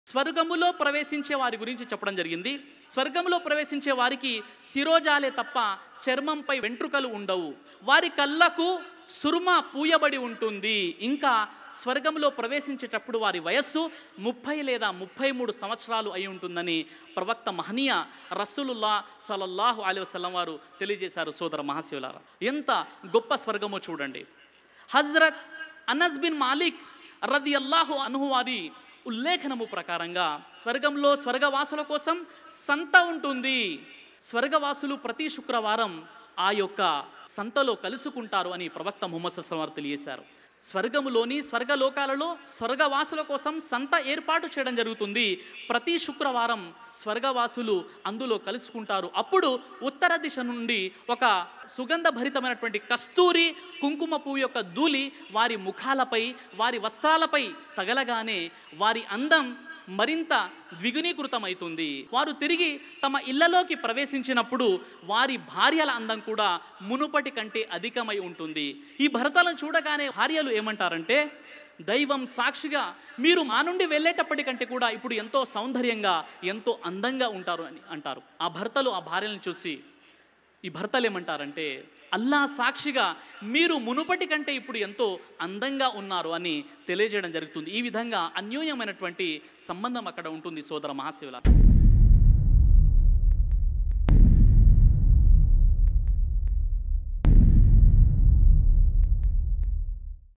స్వర్గములో ప్రవేశించే వారి గురించి చెప్పడం జరిగింది స్వర్గములో ప్రవేశించే వారికి శిరోజాలే తప్ప చర్మంపై వెంట్రుకలు ఉండవు వారి కళ్ళకు సురుమ పూయబడి ఉంటుంది ఇంకా స్వర్గంలో ప్రవేశించేటప్పుడు వారి వయస్సు ముప్పై లేదా ముప్పై మూడు సంవత్సరాలు అయి ఉంటుందని ప్రవక్త మహనీయ రసూలుల్లా సలల్లాహు అలైహి వసల్లం వారు తెలియజేశారు సోదర మహాశివులారా ఎంత గొప్ప స్వర్గమో చూడండి హజ్రత్ అనస్ బిన్ మాలిక్ రది అల్లాహు అనుహు వారి ఉల్లేఖనము ప్రకారంగా స్వర్గంలో స్వర్గవాసుల కోసం సంత ఉంటుంది స్వర్గవాసులు ప్రతి శుక్రవారం ఆ యొక్క సంతలో కలుసుకుంటారు అని ప్రవక్త ముహమ్మద్ సస్లం వారు తెలియజేశారు స్వర్గములోని స్వర్గలోకాలలో స్వర్గవాసుల కోసం సంత ఏర్పాటు చేయడం జరుగుతుంది ప్రతి శుక్రవారం స్వర్గవాసులు అందులో కలుసుకుంటారు అప్పుడు ఉత్తర దిశ నుండి ఒక సుగంధ భరితమైనటువంటి కస్తూరి కుంకుమ పువ్వు యొక్క ధూళి వారి ముఖాలపై వారి వస్త్రాలపై తగలగానే వారి అందం మరింత ద్విగుణీకృతమవుతుంది వారు తిరిగి తమ ఇళ్లలోకి ప్రవేశించినప్పుడు వారి భార్యల అందం కూడా మునుపటి కంటే అధికమై ఉంటుంది ఈ భరతలను చూడగానే భార్యలు ఏమంటారంటే దైవం సాక్షిగా మీరు మా నుండి వెళ్ళేటప్పటికంటే కూడా ఇప్పుడు ఎంతో సౌందర్యంగా ఎంతో అందంగా ఉంటారు అని అంటారు ఆ భర్తలు ఆ భార్యలను చూసి ఈ భర్తలు ఏమంటారంటే అల్లా సాక్షిగా మీరు మునుపటి కంటే ఇప్పుడు ఎంతో అందంగా ఉన్నారు అని తెలియజేయడం జరుగుతుంది ఈ విధంగా అన్యోన్యమైనటువంటి సంబంధం అక్కడ ఉంటుంది సోదర మహాశివుల